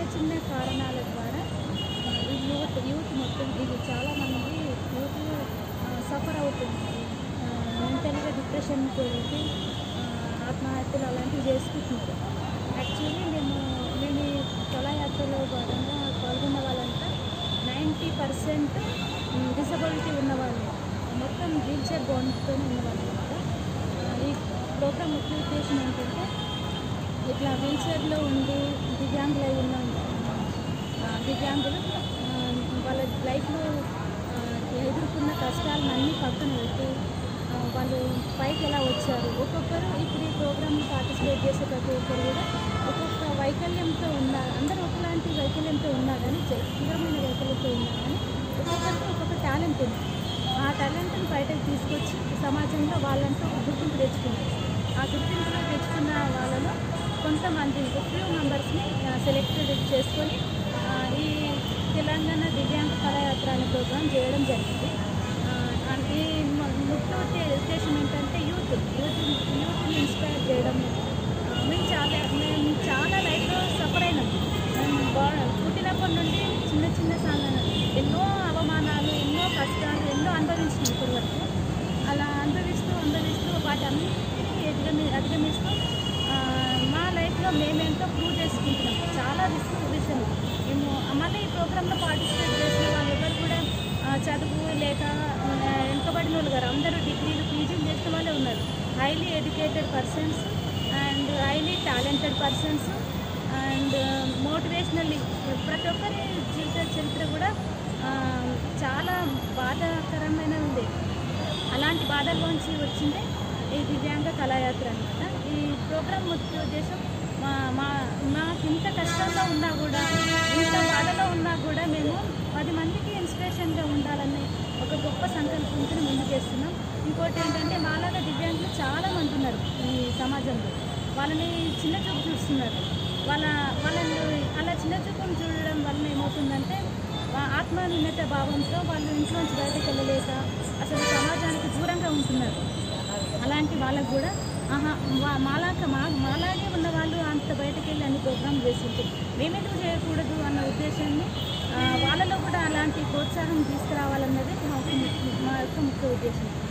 చిన్న కారణాల ద్వారా ఆ, ఈ యూత్ యూత్ మొత్తం ఇది చాలామంది యూత్ సఫర్ అవుతుంది మెంటల్గా డిప్రెషన్కి వెళ్ళి ఆ, ఆత్మహత్యలు అలాంటివి చేసుకుంటున్నారు యాక్చువల్లీ మేము మేము ఈ కళాయాత్రలో భాగంగా పాల్గొన్న వాళ్ళంతా నైంటీ పర్సెంట్ డిసబిలిటీ ఉన్న వాళ్ళు మొత్తం వీల్ చైర్ బౌండ్తో ఉన్న వాళ్ళు అనమాట ఈ ప్రోగ్రామ్ ముఖ్య ఉద్దేశం ఏంటంటే ఇట్లా వీల్ చైర్లో ఉండి దివ్యాంగులు అయి ఉన్న ఆ, దివ్యాంగులు ఆ, వాళ్ళ లైఫ్లో ఆ, ఎదుర్కొన్న కష్టాలను అన్నీ పక్కన పెట్టి ఆ, వాళ్ళు పైకి ఎలా వచ్చారు ఒక్కొక్కరు ఇప్పుడు ఈ ప్రోగ్రామ్ పార్టిసిపేట్ చేసే ప్రతి ఒక్కరు కూడా ఒక్కొక్క వైకల్యంతో ఉన్న అందరూ ఒకలాంటి వైకల్యంతో ఉన్నా కానీ జ- తీవ్రమైన వైకల్యంతో ఉన్నా కానీ ఒక్కొక్కరికి ఒక్కొక్క టాలెంట్ ఉంది ఆ టాలెంట్ని బయటకు తీసుకొచ్చి సమాజంలో వాళ్ళంటూ ఒక గుర్తింపు తెచ్చుకున్నారు ఆ గుర్తింపులో తెచ్చుకున్న వాళ్ళలో కొంతమంది ఫ్యూ మెంబర్స్ని సెలెక్టెడ్ చేసుకొని ఆ, ఈ తెలంగాణ దివ్యాంగ కళాయాత్ర అనే ప్రోగ్రాం చేయడం జరిగింది ఆ, అండ్ ఈ మ- ముఖ్య ఉద్దే- ఉద్దేశం ఏంటంటే యూత్ యూత్ యూత్ని ఇన్స్పైర్ చేయడం ఆ, మేము చాలా మేము చాలా లైఫ్లో సఫర్ అయినాం మేము బా- పుట్టినప్పటి నుండి చిన్న చిన్న సా- ఎన్నో అవమానాలు ఎన్నో కష్టాలు ఎన్నో అనుభవించినాం ఇప్పటి వరకు అలా అనుభవిస్తూ అనుభవిస్తూ వాటి అన్నింటినీ అధిగమి అధిగమిస్తూ ఆ, మా లైఫ్లో మేమేంటో ప్రూవ్ చేసుకుంటున్నాం చాలా రిస్క్ విషయం మేము మళ్ళీ ఈ ప్రోగ్రాంలో పార్టిసిపేట్ చేసిన వాళ్ళు ఎవరు కూడా ఆ, చదువు లేక ఆ, వెనుకబడిన వాళ్ళు గారు అందరూ డిగ్రీలు పీజీలు చేసిన వాళ్ళే ఉన్నారు highly educated persons and highly talented persons and motivational ప్రతి ఒక్కరి జీవిత చరిత్ర కూడా ఆ, చాలా బాధాకరమైన ఉంది అలాంటి బాధల్లోంచి వచ్చిందే ఈ దివ్యాంగ కళాయాత్ర అనమాట ఈ ప్రోగ్రాం ముఖ్య ఉద్దేశం మా మా మాకు ఇంత కష్టంలో ఉన్నా కూడా ఇంత బాధలో ఉన్నా కూడా మేము పది మందికి ఇన్స్పిరేషన్గా ఉండాలని ఒక గొప్ప సంకల్పంతో ముందుకేస్తున్నాం ఇంకోటి ఏంటంటే మాలాగా దివ్యాంగులు చాలా మంది ఉన్నారు ఈ సమాజంలో వాళ్ళని చిన్న చూపు చూస్తున్నారు వాళ్ళ వాళ్ళని అలా చిన్న చూపును చూడడం వలన ఏమవుతుందంటే వా- ఆత్మన్యూనత భావంతో వాళ్ళు ఇంట్లోంచి బయటకు వెళ్ళలేక అసలు సమాజానికి దూరంగా ఉంటున్నారు అలాంటి వాళ్ళకు కూడా ఆహా వా- మాలాగా మా మాలాగే ఉన్న వాళ్ళు అంత బయటకు వెళ్ళి అన్ని ప్రోగ్రామ్ చేసింది మేమెందుకు చేయకూడదు అన్న ఉద్దేశాన్ని ఆ, వాళ్ళలో కూడా అలాంటి ప్రోత్సాహం తీసుకురావాలన్నది మా యొక్క ముఖ్య- మా యొక్క ముఖ్య ఉద్దేశం